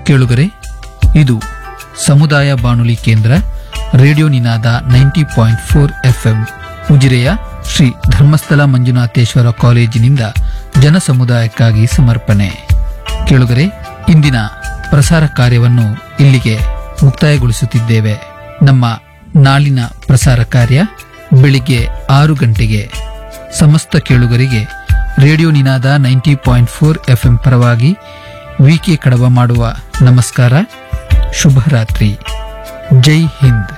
ಕೇಳುಗರೆ ಇದು ಸಮುದಾಯ ಬಾನುಲಿ ಕೇಂದ್ರ radio Ninada ninety point four FM ಉಜಿರೆಯ ಶ್ರೀ ಧರ್ಮಸ್ಥಳ ಮಂಜುನಾಥೇಶ್ವರ ಕಾಲೇಜಿನಿಂದ ಜನಸಮುದಾಯಕ್ಕಾಗಿ ಸಮರ್ಪಣೆ ಕೇಳುಗರೆ ಇಂದಿನ ಪ್ರಸಾರ ಕಾರ್ಯವನ್ನು ಇಲ್ಲಿಗೆ ಮುಕ್ತಾಯಗೊಳಿಸುತ್ತಿದ್ದೇವೆ ನಮ್ಮ ನಾಳಿನ ಪ್ರಸಾರ ಕಾರ್ಯ ಬೆಳಿಗ್ಗೆ ಆರು ಗಂಟೆಗೆ ಸಮಸ್ತ ಕೇಳುಗರಿಗೆ radio Ninada ninety point four FM ಪರವಾಗಿ ವಿಕೆ ಕಡವ ಮಾಡುವ ನಮಸ್ಕಾರ ಶುಭರಾತ್ರಿ ಜೈ ಹಿಂದ್